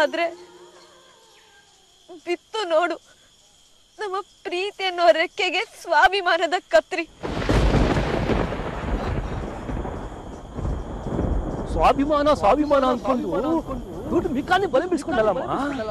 ಆದ್ರೆ ಬಿತ್ತು ನೋಡು ನಮ್ಮ ಪ್ರೀತಿ ಅನ್ನೋ ರೆಕ್ಕೆಗೆ ಸ್ವಾಭಿಮಾನದ ಕತ್ರಿ ಸ್ವಾಭಿಮಾನ ಸ್ವಾಭಿಮಾನ ಅನ್ಕೊಂಡು ದುಡ್ಡು ಮಿಕಾನೆ ಬಲೆ ಬಿಡಿಸ್ಕೊಂಡಲ್ಲಮ್ಮ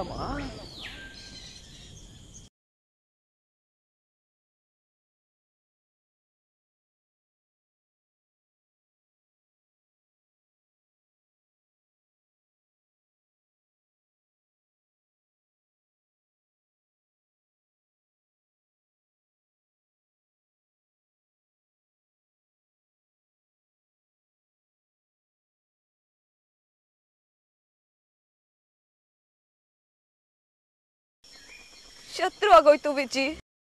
ಶತ್ರು ಆಗೋಯ್ತು ವಿಜಿ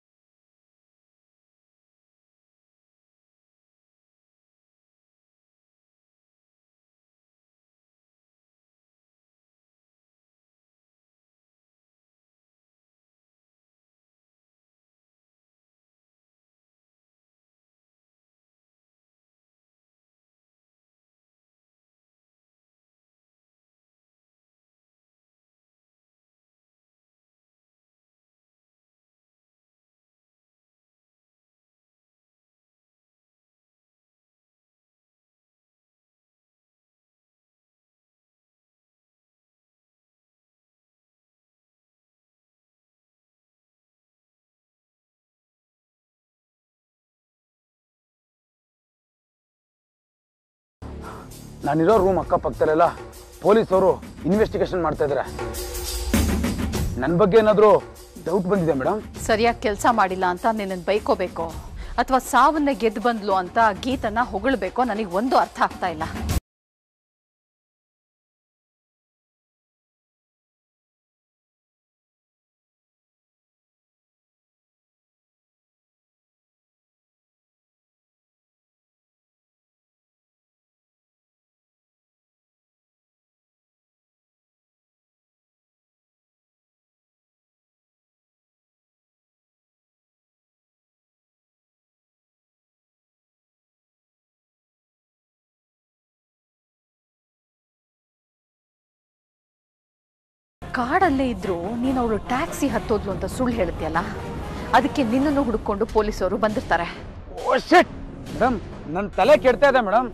ನಾನಿರೋ ರೂಮ್ ಅಕ್ಕಪಕ್ಕದಲ್ಲೆಲ್ಲ ಪೊಲೀಸವರು ಇನ್ವೆಸ್ಟಿಗೇಷನ್ ಮಾಡ್ತಾ ಇದ್ದಾರೆ ನನ್ನ ಬಗ್ಗೆ ಏನಾದರೂ ಡೌಟ್ ಬಂದಿದೆ ಮೇಡಮ್ ಸರಿಯಾಗಿ ಕೆಲಸ ಮಾಡಿಲ್ಲ ಅಂತ ನಿನ್ನನ್ನು ಬೈಕೋಬೇಕು ಅಥವಾ ಸಾವನ್ನ ಗೆದ್ದು ಬಂದ್ಲು ಅಂತ ಗೀತನ್ನ ಹೊಗಳ್ಬೇಕೋ ನನಗೆ ಒಂದು ಅರ್ಥ ಆಗ್ತಾ ಇಲ್ಲ ಕಾಡಲ್ಲೇ ಇದ್ರು ನೀನು ಅವಳು ಟ್ಯಾಕ್ಸಿ ಹತ್ತೋದ್ಲು ಅಂತ ಸುಳ್ಳು ಹೇಳ್ತೀಯಲ್ಲ ಅದಕ್ಕೆ ನಿನ್ನನ್ನು ಹುಡುಕೊಂಡು ಪೊಲೀಸರು ಬಂದಿರ್ತಾರೆ ಓ ಶೆಟ್ ಮೇಡಮ್ ನನ್ನ ತಲೆ ಕೆಡ್ತಾ ಇದೆ ಮೇಡಮ್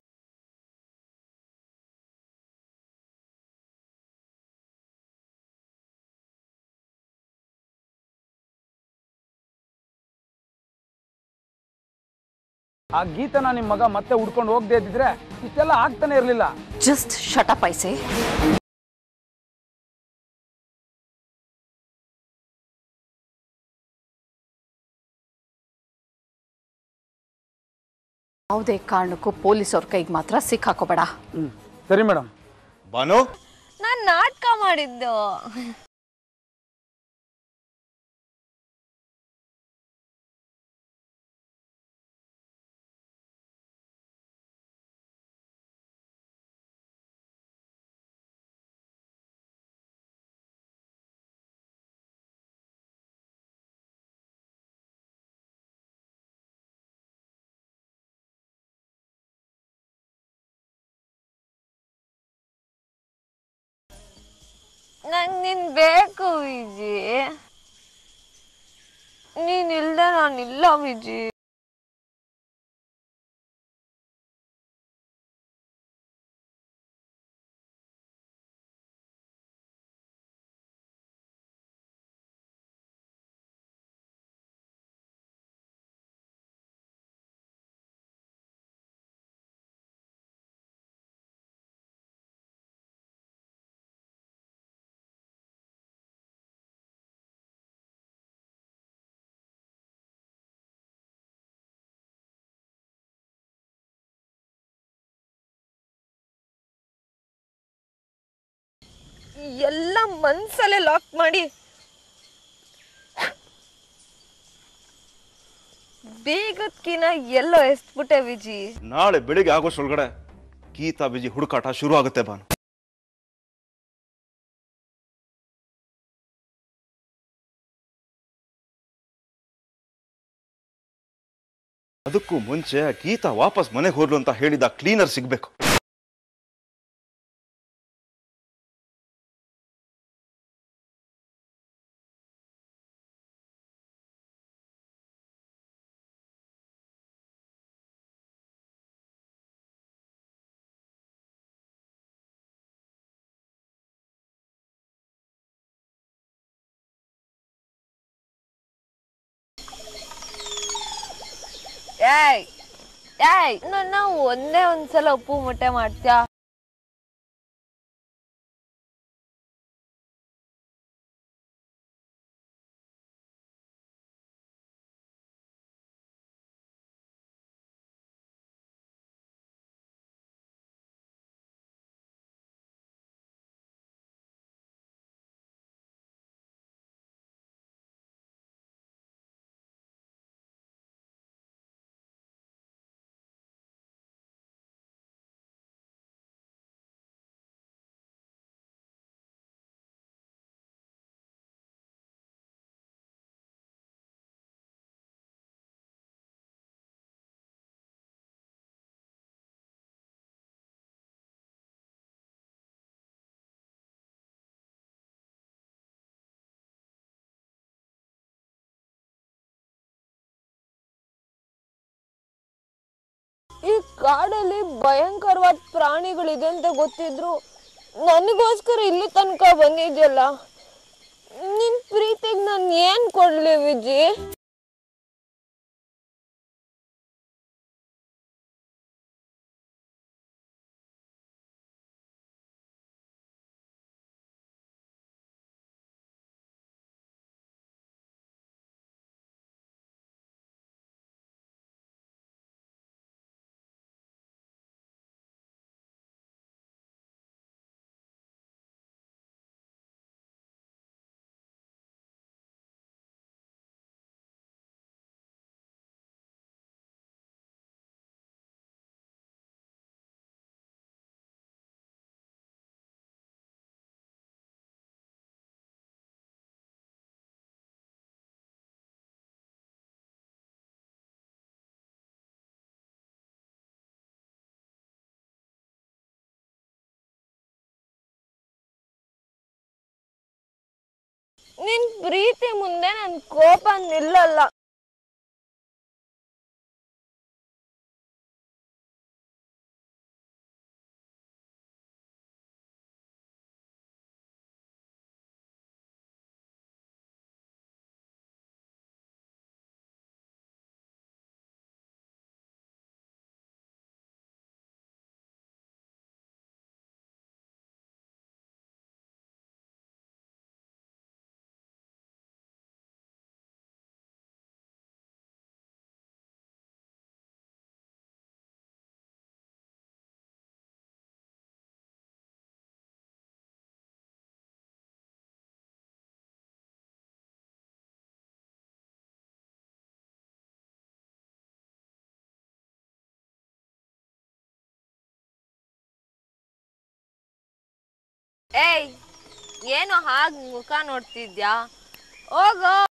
ಆ ಗೀತನ ನಿಮ್ಮ ಮಗ ಮತ್ತೆ ಹುಡ್ಕೊಂಡು ಹೋಗದೆ ಇದ್ದಿದ್ರೆ ಇಷ್ಟೆಲ್ಲ ಆಗ್ತಾನೆ ಇರಲಿಲ್ಲ ಜಸ್ಟ್ ಶಟಪ್ ಐಸೆ ಯಾವುದೇ ಕಾರಣಕ್ಕೂ ಪೊಲೀಸವ್ರ ಕೈಗೆ ಮಾತ್ರ ಸಿಕ್ಕಾಕೋಬೇಡ ಹ್ಞೂ ಸರಿ ಮೇಡಮ್ ಬಾನು ನಾನ್ ನಾಟಕ ಮಾಡಿದ್ದು ನಂಗ್ ನಿನ್ ಬೇಕು ವಿಜಿ ನೀನ್ ಇಲ್ದೆ ನಾನಿಲ್ಲ ವಿಜಿ ಎಲ್ಲ ಮನ್ಸಲ್ಲೇ ಲಾಕ್ ಮಾಡಿ ಬೇಗದ್ಕಿನ ಎಲ್ಲೋ ಎಸ್ಬಿಟ್ಟೆ ವಿಜಿ ನಾಳೆ ಬೆಳಿಗ್ಗೆ ಆಗೋಷ್ಟೊಳಗಡೆ ಗೀತಾ ಬಿಜಿ ಹುಡುಕಾಟ ಶುರು ಆಗುತ್ತೆ ಬಾನು ಅದಕ್ಕೂ ಮುಂಚೆ ಗೀತಾ ವಾಪಸ್ ಮನೆಗೆ ಹೋದ್ಲು ಅಂತ ಹೇಳಿದ ಕ್ಲೀನರ್ ಸಿಗ್ಬೇಕು ಏಯ್ ಏಯ್ ನನ್ನ ಒಂದೇ ಒಂದ್ಸಲ ಉಪ್ಪು ಮೊಟ್ಟೆ ಮಾಡ್ತ್ಯಾ ಈ ಕಾಡಲ್ಲಿ ಭಯಂಕರವಾದ ಪ್ರಾಣಿಗಳಿದೆ ಅಂತ ಗೊತ್ತಿದ್ರು ನನಗೋಸ್ಕರ ಇಲ್ಲಿ ತನಕ ಬಂದಿದ್ಯಲ್ಲ ನಿನ್ ಪ್ರೀತಿಗೆ ನಾನು ಏನ್ ಕೊಡ್ಲಿ ವಿಜಿ ನಿನ್ ಪ್ರೀತಿ ಮುಂದೆ ನನ್ ಕೋಪ ನಿಲ್ಲಲ್ಲ ಏಯ್ ಏನು ಹಾಗ್ ಮುಖ ನೋಡ್ತಿದ್ಯಾ ಹೋಗೋ